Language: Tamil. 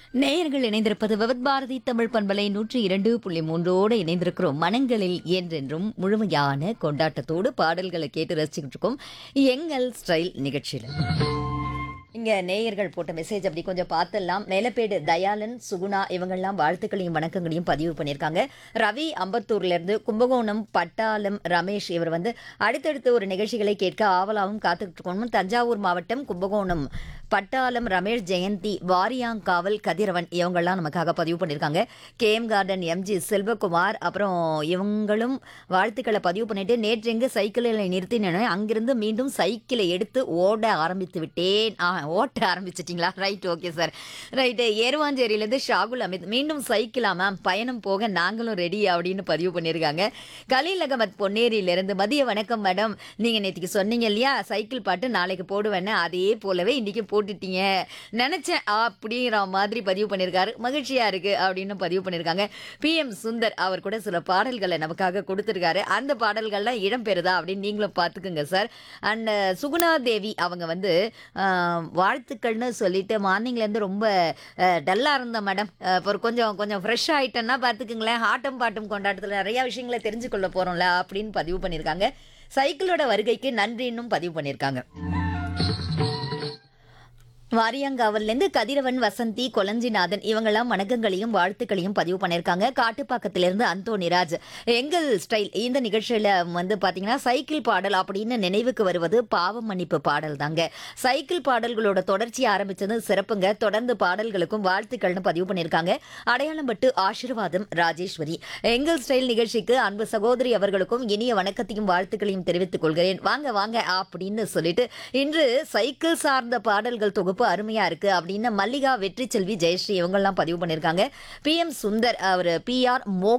நேயர்கள் இணைந்திருப்பது விவத் பாரதி தமிழ் பண்பலை நூற்றி இரண்டு புள்ளி மூன்றோடு இணைந்திருக்கிறோம் மனங்களில் என்றென்றும் முழுமையான கொண்டாட்டத்தோடு பாடல்களை கேட்டு ரசிச்சுக்கிட்டு இருக்கோம் எங்கள் ஸ்டைல் நிகழ்ச்சியில் இங்க நேயர்கள் போட்ட மெசேஜ் அப்படி கொஞ்சம் பார்த்துடலாம் மேலப்பேடு தயாளன் சுகுணா இவங்கெல்லாம் வாழ்த்துக்களையும் வணக்கங்களையும் பதிவு பண்ணியிருக்காங்க ரவி அம்பத்தூர்ல இருந்து கும்பகோணம் பட்டாளம் ரமேஷ் இவர் வந்து அடுத்தடுத்து ஒரு நிகழ்ச்சிகளை கேட்க ஆவலாவும் காத்துக்கிட்டு இருக்கணும் தஞ்சாவூர் மாவட்டம் கும்பகோணம் பட்டாளம் ரமேஷ் ஜெயந்தி வாரியாங்காவல் கதிரவன் இவங்கெல்லாம் நமக்காக பதிவு பண்ணியிருக்காங்க கேஎம் கார்டன் எம்ஜி செல்வகுமார் அப்புறம் இவங்களும் வாழ்த்துக்களை பதிவு பண்ணிட்டு நேற்று எங்க சைக்கிளில் நிறுத்தினேன் அங்கிருந்து மீண்டும் சைக்கிளை எடுத்து ஓட ஆரம்பித்து விட்டேன் ஆ ஓட்ட ஆரம்பிச்சிட்டிங்களா ரைட் ஓகே சார் ரைட்டு ஏருவாஞ்சேரியிலேருந்து ஷாகுல் அமித் மீண்டும் சைக்கிளா மேம் பயணம் போக நாங்களும் ரெடி அப்படின்னு பதிவு பண்ணியிருக்காங்க கலீல் அகமத் பொன்னேரியிலிருந்து மதிய வணக்கம் மேடம் நீங்கள் நேற்றுக்கு சொன்னீங்க இல்லையா சைக்கிள் பாட்டு நாளைக்கு போடுவேன்னு அதே போலவே இன்னைக்கு போட்டுட்டீங்க நினச்சேன் அப்படிங்கிற மாதிரி பதிவு பண்ணியிருக்காரு மகிழ்ச்சியாக இருக்கு அப்படின்னு பதிவு பண்ணியிருக்காங்க பிஎம் சுந்தர் அவர் கூட சில பாடல்களை நமக்காக கொடுத்துருக்காரு அந்த பாடல்கள்லாம் இடம்பெறுதா அப்படின்னு நீங்களும் பார்த்துக்குங்க சார் அண்ட் சுகுணா தேவி அவங்க வந்து ஆஹ், வாழ்த்துக்கள்னு சொல்லிட்டு மார்னிங்லேருந்து ரொம்ப டல்லாக இருந்தேன் மேடம் இப்போ கொஞ்சம் கொஞ்சம் ஃப்ரெஷ் ஆகிட்டேன்னா பார்த்துக்குங்களேன் ஆட்டம் பாட்டம் கொண்டாட்டத்தில் நிறையா விஷயங்களை தெரிஞ்சுக்கொள்ள போகிறோம்ல அப்படின்னு பதிவு பண்ணியிருக்காங்க சைக்கிளோட வருகைக்கு நன்றின்னும் பதிவு பண்ணியிருக்காங்க வாரியங்காவல்லேருந்து கதிரவன் வசந்தி கொலஞ்சிநாதன் இவங்கெல்லாம் வணக்கங்களையும் வாழ்த்துக்களையும் பதிவு பண்ணியிருக்காங்க காட்டுப்பாக்கத்திலிருந்து அந்தோனிராஜ் எங்கள் ஸ்டைல் இந்த நிகழ்ச்சியில் வந்து பார்த்தீங்கன்னா சைக்கிள் பாடல் அப்படின்னு நினைவுக்கு வருவது பாவம் மன்னிப்பு பாடல் தாங்க சைக்கிள் பாடல்களோட தொடர்ச்சி ஆரம்பிச்சது சிறப்புங்க தொடர்ந்து பாடல்களுக்கும் வாழ்த்துக்கள்னு பதிவு பண்ணியிருக்காங்க அடையாளம் பட்டு ஆசீர்வாதம் ராஜேஸ்வரி எங்கள் ஸ்டைல் நிகழ்ச்சிக்கு அன்பு சகோதரி அவர்களுக்கும் இனிய வணக்கத்தையும் வாழ்த்துக்களையும் தெரிவித்துக் கொள்கிறேன் வாங்க வாங்க அப்படின்னு சொல்லிட்டு இன்று சைக்கிள் சார்ந்த பாடல்கள் தொகுப்பு அருமையா இருக்கு அப்படின்னு மல்லிகா வெற்றி செல்வி ஜெயஸ்ரீ இவங்கெல்லாம் பதிவு பண்ணியிருக்காங்க பி எம் சுந்தர் அவர் பி ஆர் மோ